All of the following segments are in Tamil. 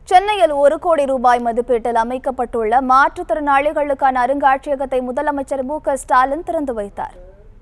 சென்னையில் ஒரு கோடி ரூபாய் மதிப்பீட்டில் அமைக்கப்பட்டுள்ள மாற்றுத்திறனாளிகளுக்கான அருங்காட்சியகத்தை முதலமைச்சர் மு க ஸ்டாலின் திறந்து வைத்தார்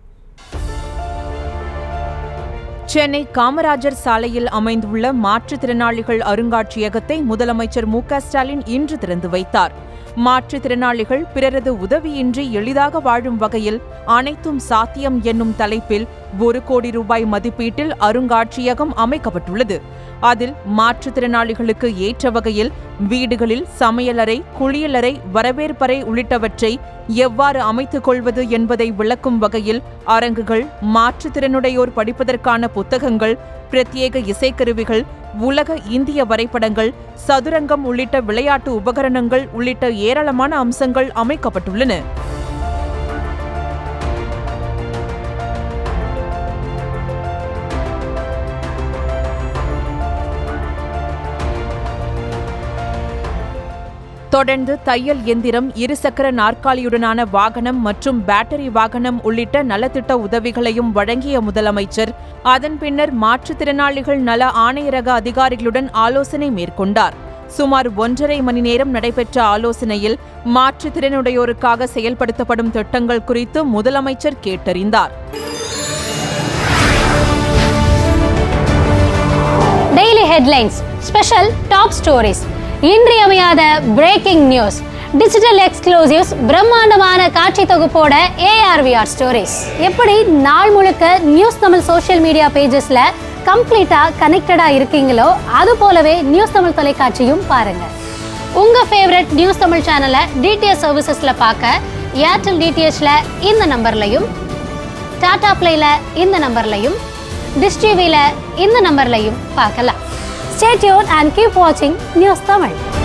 சென்னை காமராஜர் சாலையில் அமைந்துள்ள மாற்றுத்திறனாளிகள் அருங்காட்சியகத்தை முதலமைச்சர் மு க ஸ்டாலின் இன்று திறந்து வைத்தார் மாற்றுத்திறனாளிகள் பிறரது உதவியின்றி எளிதாக வாழும் வகையில் அனைத்தும் சாத்தியம் என்னும் தலைப்பில் ஒரு கோடி ரூபாய் மதிப்பீட்டில் அருங்காட்சியகம் அமைக்கப்பட்டுள்ளது அதில் மாற்றுத்திறனாளிகளுக்கு ஏற்ற வகையில் வீடுகளில் சமையலறை குளியலறை வரவேற்பறை உள்ளிட்டவற்றை எவ்வாறு அமைத்துக் கொள்வது என்பதை விளக்கும் வகையில் அரங்குகள் மாற்றுத்திறனுடையோர் படிப்பதற்கான புத்தகங்கள் பிரத்யேக இசைக்கருவிகள் உலக இந்திய வரைபடங்கள் சதுரங்கம் உள்ளிட்ட விளையாட்டு உபகரணங்கள் உள்ளிட்ட ஏராளமான அம்சங்கள் அமைக்கப்பட்டுள்ளன தொடர்ந்து தையல் எந்திரம் இருசக்கர நாற்காலியுடனான வாகனம் மற்றும் பேட்டரி வாகனம் உள்ளிட்ட நலத்திட்ட உதவிகளையும் வழங்கிய முதலமைச்சர் அதன் பின்னர் மாற்றுத்திறனாளிகள் நல ஆணையரக அதிகாரிகளுடன் ஆலோசனை மேற்கொண்டார் சுமார் ஒன்றரை மணி நேரம் நடைபெற்ற ஆலோசனையில் மாற்றுத்திறனுடையோருக்காக செயல்படுத்தப்படும் திட்டங்கள் குறித்து முதலமைச்சர் கேட்டறிந்தார் daily headlines special top stories இன்றியமையாத பிரேக்கிங் நியூஸ் டிஜிட்டல் எக்ஸ்க்ளூசிவ்ஸ் பிரம்மாண்டமான காட்சி தொகுப்போட ஏஆர்விஆர் ஸ்டோரிஸ் எப்படி நாள் முழுக்க நியூஸ் தமிழ் சோஷியல் மீடியா பேஜஸ்ல கம்ப்ளீட்டா கனெக்டடா இருக்கீங்களோ அது போலவே நியூஸ் தமிழ் தொலைக்காட்சியும் பாருங்க உங்க ஃபேவரட் நியூஸ் தமிழ் சேனலை டிடிஎஸ் சர்வீசஸ்ல பார்க்க ஏர்டெல் டிடிஎச்ல இந்த நம்பர்லையும் டாடா பிளேல இந்த நம்பர்லையும் டிஷ் டிவில இந்த நம்பர்லையும் பார்க்கலாம் ஸ்டே டியூன் அண்ட் கீப் வாட்சிங் நியூஸ் தமிழ்